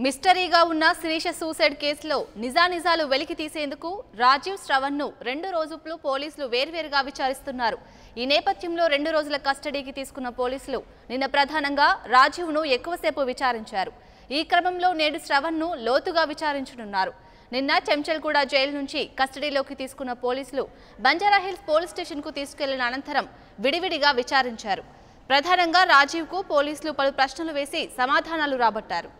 మిస్టరీగా ఉన్న శిరీష సూసైడ్ కేసులో నిజానిజాలు వెలికి తీసేందుకు రాజీవ్ శ్రవణ్ను రెండు రోజులు పోలీసులు వేర్వేరుగా విచారిస్తున్నారు ఈ నేపథ్యంలో రెండు రోజుల కస్టడీకి తీసుకున్న పోలీసులు నిన్న ప్రధానంగా రాజీవ్ను ఎక్కువసేపు విచారించారు ఈ క్రమంలో నేడు శ్రవణ్ను లోతుగా విచారించనున్నారు నిన్న చెంచల్గూడ జైలు నుంచి కస్టడీలోకి తీసుకున్న పోలీసులు బంజారాహిల్స్ పోలీస్ స్టేషన్కు తీసుకెళ్లిన అనంతరం విడివిడిగా విచారించారు ప్రధానంగా రాజీవ్కు పోలీసులు పలు ప్రశ్నలు వేసి సమాధానాలు రాబట్టారు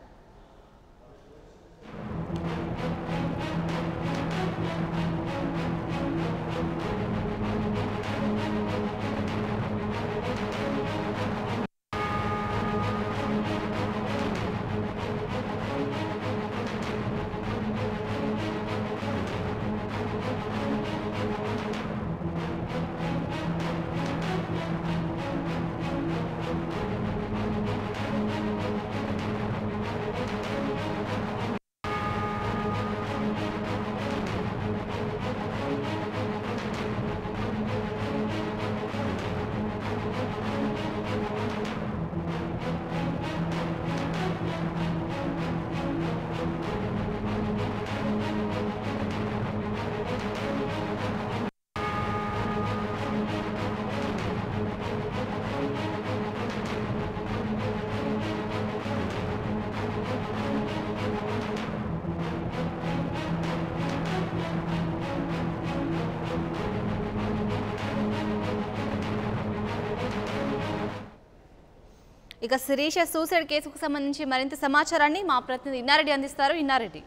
ఇక శిరీష సూసైడ్ కేసుకు సంబంధించి మరింత సమాచారాన్ని మా ప్రతినిధి ఇన్నారెడ్డి అందిస్తారు ఇన్నారెడ్డి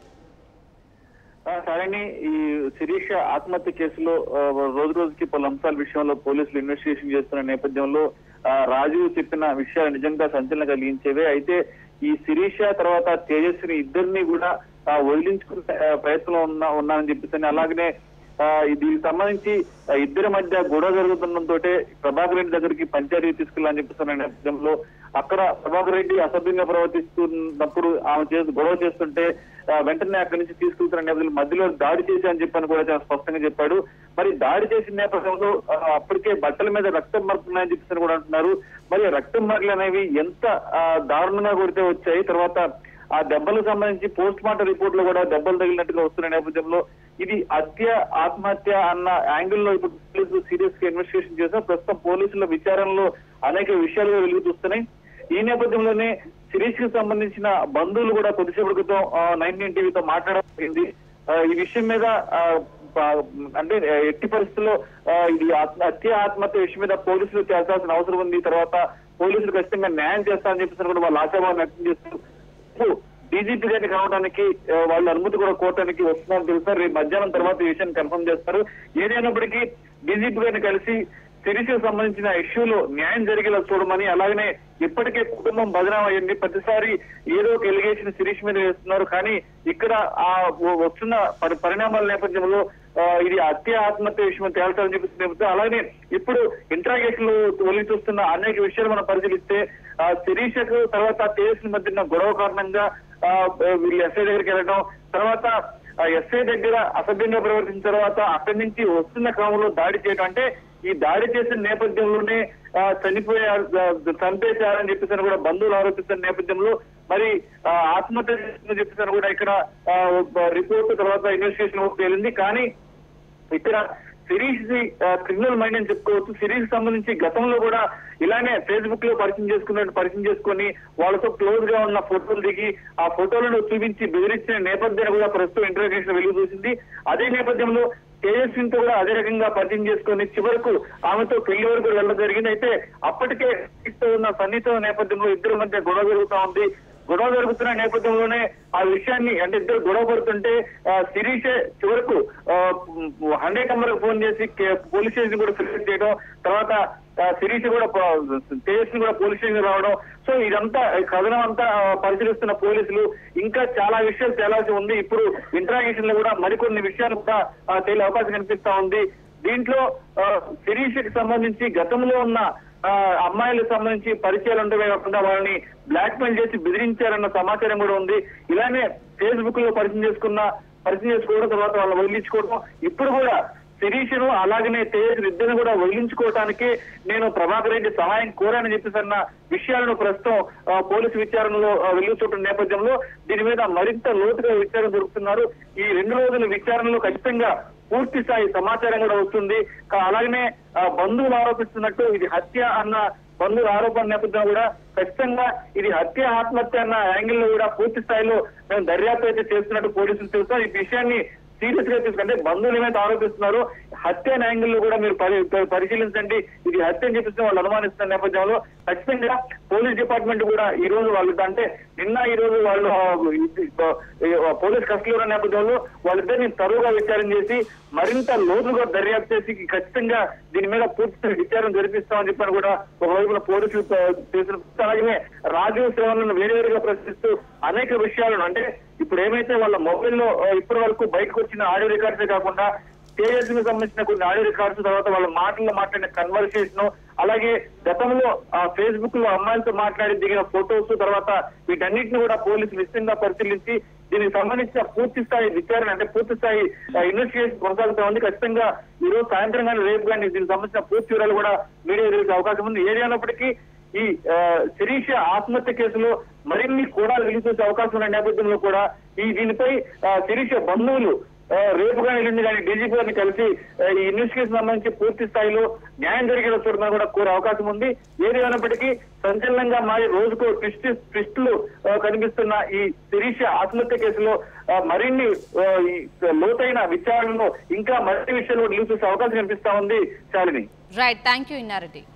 ఆ, సరేని ఈ శిరీష ఆత్మహత్య కేసులో ఆ, రోజు రోజుకి పలు అంశాల విషయంలో పోలీసులు ఇన్వెస్టిగేషన్ చేస్తున్న నేపథ్యంలో ఆ, రాజీవ్ చెప్పిన విషయాలు నిజంగా సంచలనం కలిగించేవే అయితే ఈ శిరీష తర్వాత తేజస్విని ఇద్దరిని కూడా ఆ, వదిలించుకునే ఆ, ప్రయత్నంలో ఉన్నా ఉన్నానని చెప్పేసి అలాగనే ఆ, ఈ దీనికి సంబంధించి ఆ, ఇద్దరి మధ్య గొడవ జరుగుతుండటంతో ప్రభాకర్ రెడ్డి దగ్గరికి పంచాయతీ తీసుకెళ్ళాలని చెప్పేసి నేపథ్యంలో అక్కడ ప్రభాకర్ రెడ్డి అసభ్యంగా ప్రవర్తిస్తున్నప్పుడు ఆమె చేసి గొడవ చేస్తుంటే ఆ, వెంటనే అక్కడి నుంచి తీసుకెళ్తున్న నేపథ్యంలో మధ్యలో దాడి చేసి అని చెప్పని కూడా చాలా స్పష్టంగా చెప్పాడు మరి దాడి చేసిన నేపథ్యంలో ఆ, అప్పటికే బట్టల మీద రక్తం మరుతున్నాయని చెప్పేసి కూడా అంటున్నారు మరి ఆ రక్తం మరలు అనేవి ఎంత ఆ, దారుణంగా కొడితే వచ్చాయి తర్వాత ఆ దెబ్బలకు సంబంధించి పోస్ట్ మార్టం రిపోర్ట్ లో కూడా దెబ్బలు తగిలినట్టుగా వస్తున్న నేపథ్యంలో ఇది హత్య ఆత్మహత్య అన్న యాంగిల్ లో ఇప్పుడు పోలీసులు సీరియస్ గా ఇన్వెస్టిగేషన్ చేశారు ప్రస్తుతం పోలీసుల విచారణలో అనేక విషయాలు వెలుగు చూస్తున్నాయి ఈ నేపథ్యంలోనే శిరీష్ కి సంబంధించిన బంధువులు కూడా కొద్దిసేపటి క్రితం నైన్టీన్ టీవీతో మాట్లాడడం జరిగింది. ఆ, ఈ విషయం మీద ఆ, ప- అంటే ఆ, ఎట్టి పరిస్థితుల్లో ఆ, ఇది ఆత్మ- హత్య ఆత్మహత్య విషయం మీద పోలీసులు చేయాల్సిన అవసరం ఉంది తర్వాత పోలీసులు ఖచ్చితంగా న్యాయం చేస్తారని చెప్పేసి కూడా వాళ్ళు ఆశాభావం వ్యక్తం చేస్తూ డీజీపీ గారిని కలవడానికి ఆ, వాళ్ళు అనుమతి కూడా కోరటానికి వస్తున్నారని తెలుస్తారు రేపు మధ్యాహ్నం తర్వాత ఈ విషయాన్ని కన్ఫర్మ్ చేస్తారు ఏదైనప్పటికీ డీజీపీ గారిని కలిసి సిరీస్కి సంబంధించిన ఇష్యూలో న్యాయం జరిగేలా చూడమని అలాగనే ఇప్పటికే కుటుంబం బదనాం అయ్యింది ప్రతిసారి ఏదో ఒక ఎలిగేషన్ సిరీస్ మీద వేస్తున్నారు కానీ ఇక్కడ ఆ వ- వస్తున్న పరి- పరిణామాల నేపథ్యంలో ఆ, ఇది హత్య ఆత్మహత్య విషయం తేల్చాలని చెప్పేసి చెబుతూ అలాగే ఇప్పుడు ఇంట్రాగేషన్ లో వెలిగి చూస్తున్న అనేక విషయాలు మనం పరిశీలిస్తే ఆ శిరీషకు తర్వాత తేజస్వి మధ్య ఉన్న గొడవ కారణంగా ఆ, వీళ్ళు ఎస్ఐ దగ్గరికి వెళ్ళడం తర్వాత ఆ ఎస్ఐ దగ్గర అసభ్యంగా ప్రవర్తించిన తర్వాత అక్కడి నుంచి వస్తున్న క్రమంలో దాడి చేయడం అంటే ఈ దాడి చేసిన నేపథ్యంలోనే ఆ, చనిపోయారు ఆ, చంపేశారని చెప్పేసి అని కూడా బంధువులు ఆరోపిస్తున్న నేపథ్యంలో మరి ఆ, ఆత్మహత్య చేసిందని చెప్పేసి అని కూడా ఇక్కడ రిపోర్ట్ తర్వాత ఇన్వెస్టిగేషన్ తేలింది కానీ ఇక్కడ సిరీస్ క్రిమినల్ మైండ్ అని చెప్పుకోవచ్చు సిరీస్ సంబంధించి గతంలో కూడా ఇలానే ఫేస్బుక్ లో పరిచయం చేసుకున్నట్టు పరిచయం చేసుకొని వాళ్ళతో క్లోజ్ గా ఉన్న ఫోటోలు దిగి ఆ ఫోటోలను చూపించి బెదిరించిన నేపథ్యాన్ని కూడా ప్రస్తుతం ఇంటర్వ్యూషన్ వెలుగు చూసింది అదే నేపథ్యంలో తేజస్వినితో కూడా అదే రకంగా పరిచయం చేసుకొని చివరకు ఆమెతో పెళ్లి వరకు వెళ్ళడం జరిగింది అయితే అప్పటికే ఇస్తూ ఉన్న సన్నిహిత నేపథ్యంలో ఇద్దరి మధ్య గొడవ జరుగుతా ఉంది గొడవ జరుగుతున్న నేపథ్యంలోనే ఆ విషయాన్ని అంటే ఇద్దరు గొడవ పడుతుంటే ఆ, శిరీషే చివరకు హండ్రెడ్ నెంబర్ ఫోన్ చేసి కే- పోలీస్ స్టేషన్ కూడా ఫిర్యాదు చేయడం తర్వాత ఆ, శిరీష కూడా తేజస్ని కూడా పోలీస్ స్టేషన్ రావడం సో ఇదంతా ఈ కథనం అంతా ఆ, పరిశీలిస్తున్న పోలీసులు ఇంకా చాలా విషయాలు తేలాల్సి ఉంది ఇప్పుడు ఇంట్రాగేషన్ లో కూడా మరికొన్ని విషయాలు కూడా ఆ, తేలే అవకాశం కనిపిస్తా ఉంది దీంట్లో ఆ, శిరీషకి సంబంధించి గతంలో ఉన్న ఆ, అమ్మాయిలకు సంబంధించి పరిచయాలు ఉండవే కాకుండా వాళ్ళని బ్లాక్ మెయిల్ చేసి బెదిరించారన్న సమాచారం కూడా ఉంది ఇలానే ఫేస్బుక్ లో పరిచయం చేసుకున్న పరిచయం చేసుకోవడం తర్వాత వాళ్ళని వదిలించుకోవడం ఇప్పుడు కూడా శిరీషను అలాగనే తేజ్ ఇద్దరిని కూడా వదిలించుకోవటానికి నేను ప్రభాకర్ రెడ్డి సహాయం కోరానని చెప్పేసి అన్న విషయాలను ప్రస్తుతం ఆ, పోలీసు విచారణలో ఆ, వెలుగుతున్న నేపథ్యంలో దీని మీద మరింత లోతుగా విచారణ జరుపుతున్నారు ఈ రెండు రోజుల విచారణలో ఖచ్చితంగా పూర్తి స్థాయి సమాచారం కూడా వస్తుంది కా- అలాగనే ఆ, బంధువులు ఆరోపిస్తున్నట్టు ఇది హత్య అన్న బంధువుల ఆరోపణ నేపథ్యంలో కూడా ఖచ్చితంగా ఇది హత్య ఆత్మహత్య అన్న యాంగిల్ లో కూడా పూర్తి స్థాయిలో మేము దర్యాప్తు అయితే చేస్తున్నట్టు పోలీసులు తెలుస్తాం ఈ విషయాన్ని సీరియస్ గా తీసుకుంటే బంధువులు ఏమైతే ఆరోపిస్తున్నారో హత్య అనే యాంగిల్ లో కూడా మీరు పరి- పరి- పరిశీలించండి ఇది హత్య అని చెప్పేసి వాళ్ళు అనుమానిస్తున్న నేపథ్యంలో ఖచ్చితంగా పోలీస్ డిపార్ట్మెంట్ కూడా ఈ రోజు వాళ్ళు అంటే నిన్న ఈ రోజు వాళ్ళు ఆ, ఇది, ఆ, పోలీస్ కస్టడీలో ఉన్న నేపథ్యంలో వాళ్ళిద్దరిని తరువుగా విచారణ చేసి మరింత లోతుగా దర్యాప్తు చేసి ఖచ్చితంగా దీని మీద పూర్తి విచారణ జరిపిస్తామని చెప్పని కూడా ఒకవైపున పోలీసులు ఆ, చేసిన అలాగే రాజీవ్ శ్రవణ్ వేరువేరుగా ప్రశ్నిస్తూ అనేక విషయాలను అంటే ఇప్పుడు ఏమైతే వాళ్ళ మొబైల్లో ఆ, ఇప్పటి వరకు బయటకు వచ్చిన ఆడియో రికార్డ్సే కాకుండా తేజస్వికి సంబంధించిన కొన్ని ఆడియో రికార్డ్స్ తర్వాత వాళ్ళ మాటల్లో మాట్లాడిన కన్వర్సేషన్ అలాగే గతంలో ఆ ఫేస్బుక్ లో అమ్మాయిలతో మాట్లాడి దిగిన ఫొటోస్ తర్వాత వీటన్నిటిని కూడా పోలీసులు నిశ్చితంగా పరిశీలించి దీనికి సంబంధించిన పూర్తి స్థాయి విచారణ అంటే పూర్తి స్థాయి ఇన్వెస్టిగేషన్ కొనసాగుతా ఉంది ఖచ్చితంగా ఈ రోజు సాయంత్రం కానీ రేపు కానీ దీనికి సంబంధించిన పూర్తి వివరాలు కూడా మీడియా తెలిసే అవకాశం ఉంది ఏది అయినప్పటికీ ఈ ఆ, శిరీష ఆత్మహత్య కేసులో మరిన్ని కూడా వెలిసే అవకాశం ఉన్న నేపథ్యంలో కూడా ఈ దీనిపై ఆ, శిరీష బంధువులు ఆ, రేపు కానీ ఎల్లుండి కానీ డీజీపీ గారిని కలిసి ఆ, ఈ ఇన్వెస్టిగేషన్ సంబంధించి పూర్తి స్థాయిలో న్యాయం జరిగేలా చూడమని కూడా కోరే అవకాశం ఉంది ఏది అయినప్పటికీ సంచలనంగా మారి రోజుకు ట్విస్ట్ ట్విస్టులు ఆ, కనిపిస్తున్న ఈ శిరీష ఆత్మహత్య కేసులో ఆ, మరిన్ని ఆ, ఈ లోతైన విచారణలో ఇంకా మరిన్ని విషయాలు రిలీజ్ చేసే అవకాశం కనిపిస్తా ఉంది Shalini right thank you Innareddy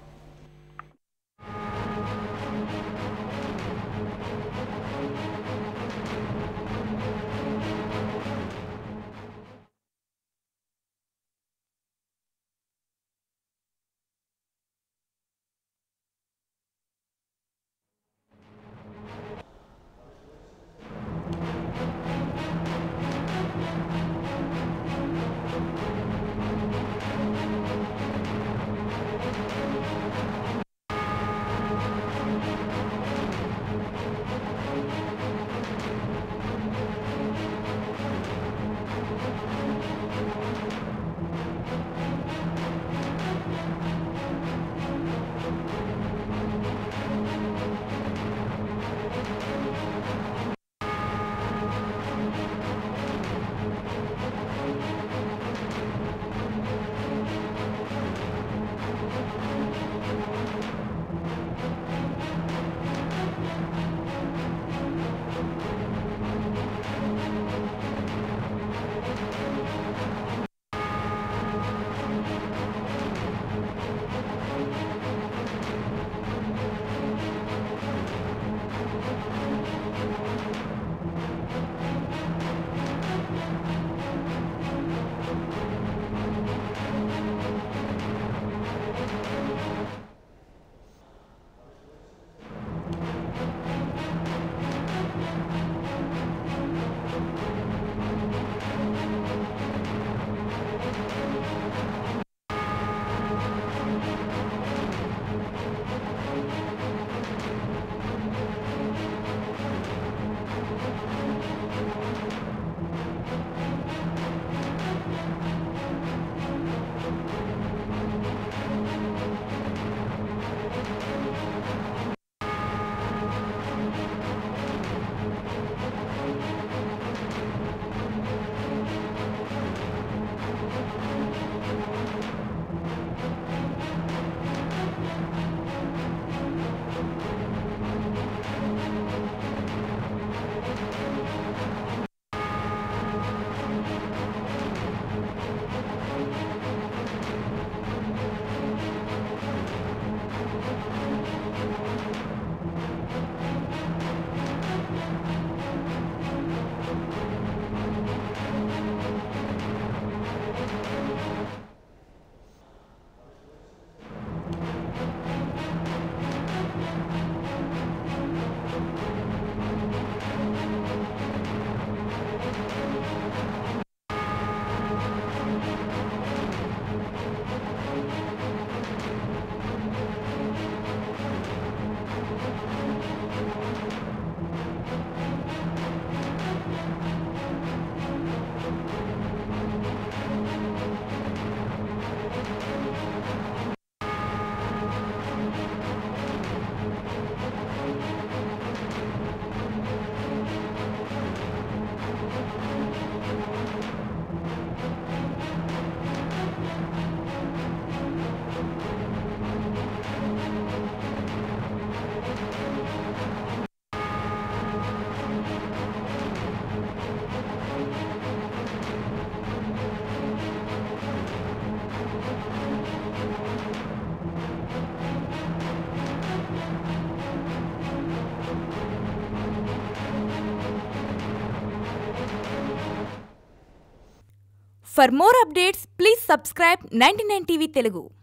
for more updates please subscribe ninety TV Telugu